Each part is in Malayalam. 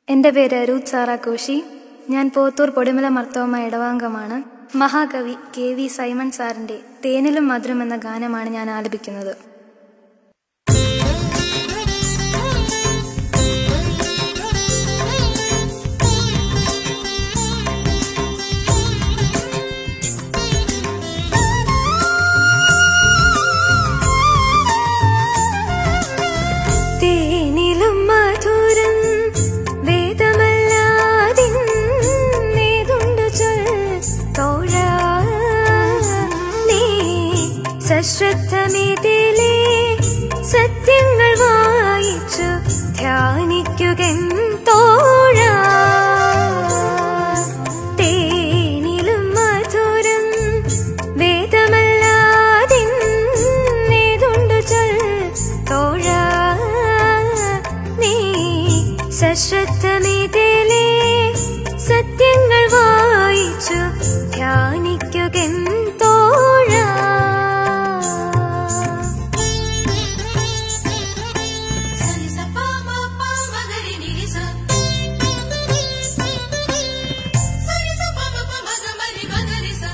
എൻ്റെ പേര് രൂത്ത് സാറ കോശി ഞാൻ പോത്തൂർ പൊടിമല മർത്തോമ ഇടവാംഗമാണ് മഹാകവി കെ വി സൈമൺ സാറിൻ്റെ തേനിലും മധുരം എന്ന ഗാനമാണ് ഞാൻ ആലപിക്കുന്നത് തേനിലും മധുരം വേദമല്ലാതിന്നേതുണ്ട് ചൊൽ തോഴാ നീ സശ്രദ്ധമിതിലെ സത്യങ്ങൾ വായിച്ചു ധ്യാനിക്കുകൻ തോഴാ തേനിലും മധുരം വേദമല്ലാതിന്നേതുണ്ട് ചൊൽ തോഴാ നീ സശ്രദ്ധമിതിലെ സത്യങ്ങൾ വായിച്ചു ധ്യാനിക്കുകൻ തോഴാ സനി സ പ മ പ മ ഗ രി നി രി സ സനി സ പ മ പ മ ഗ മ രി മ ഗ രി സ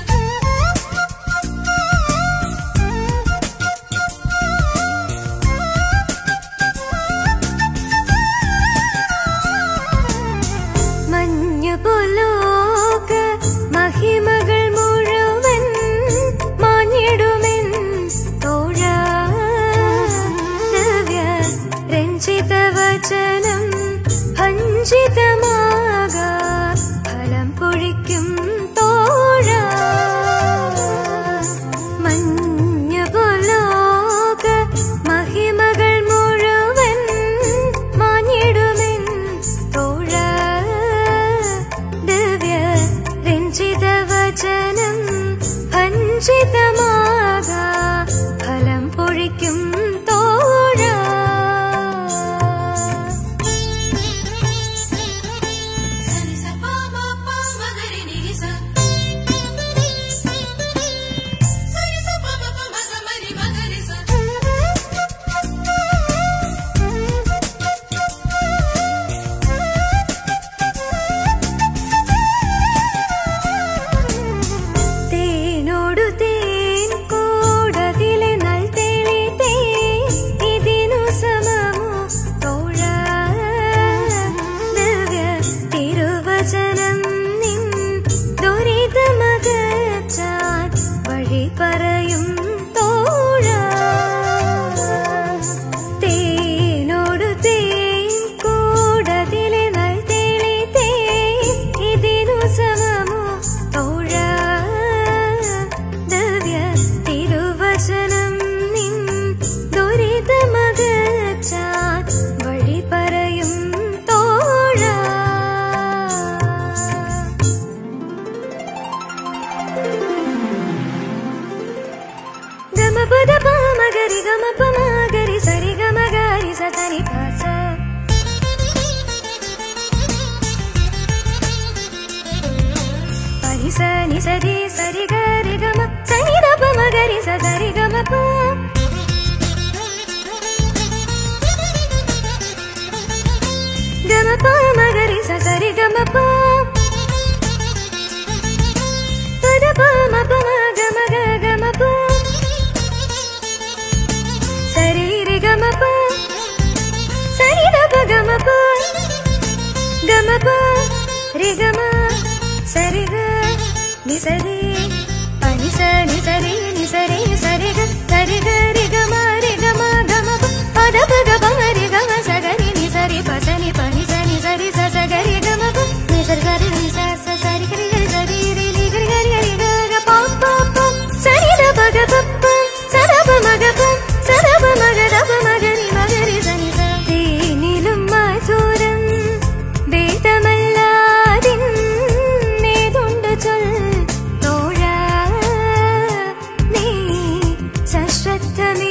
മഞ്ഞുപോലോക മഹിമകൾ മുഴുവൻ മാഞ്ഞിടുമെൻ തോഴാ നവ്യ രഞ്ജിത വചനം ഭഞ്ജിതമാക ഫലം പൊഴിക്കും തോഴാ മഞ്ഞുപോലോക മഹിമകൾ മുഴുവൻ മാഞ്ഞിടുമെൻ തോഴാ ദിവ്യ രഞ്ജിത വചനം ഭഞ്ജിതമാക ഫലം പൊഴിക്കും തോഴാ സനി സ പ മ പ മ ഗ രി നി രി സ സനി സ പ മ പ മ ഗ മ രി മ ഗ രി സ തേനോടു തേൻ കൂടതിലെ നൽ തെളി തേൻ ഇതിനു സമമോ തോഴാ ദിവ്യ തിരുവചനം നിൻ ദുരിതമകറ്റാൻ വഴി പറയും തോഴാ തേനോടു തേൻ കൂടതിലെ നൽ തെളി തേൻ ഇതിനു സമമോ തോഴാ ദിവ്യ തിരുവചനം നിൻ ദുരിതമകറ്റാൻ വഴി പറയും തോഴാ ഗമ പദ പാമഗരി ഗമ പമാഗരി സരി ഗമ ഗരി സരി പാസ പനി സനി സരി സരി ഗരി ഗമ സനി ദ പമഗരി സരി ഗമ പ ഗമ പമഗരി സരി ഗമ പ പദ പമ പമ ഗമ ഗ ഗമ പ സരി രി ഗമ പ സരി ദ പ ഗമ പ ഗമ പ രി ഗമ സരി ഗ നി സരി പനി സ നി സരി നി സരി സരി ഗ സരി ഗ രി ഗമ രി ഗമ ഗമ പ പദ പ ഗ പ മ രി ഗമ സ ഗ രി നി സരി പ സ നി പ നി സ നി സരി സ സ ഗ രി ഗമ പ നി സരി ഗ രി നി സ സ സരി ഗ രി ഗ രി സരി രി രി ഗ രി ഗ രി ഗ രി ഗ ഗ പ പ പ സരി ദ പ ഗ പ പ സ ര പ മ ഗ പ സ ര പ മ ഗ ര പ മ ഗ രി മ ഗ രി സ നി സ തേനിലും മധുരം വേദമല്ലാതിന്നേതുണ്ട് ചൊൽ തോഴാ നീ സശ്രദ്ധമേ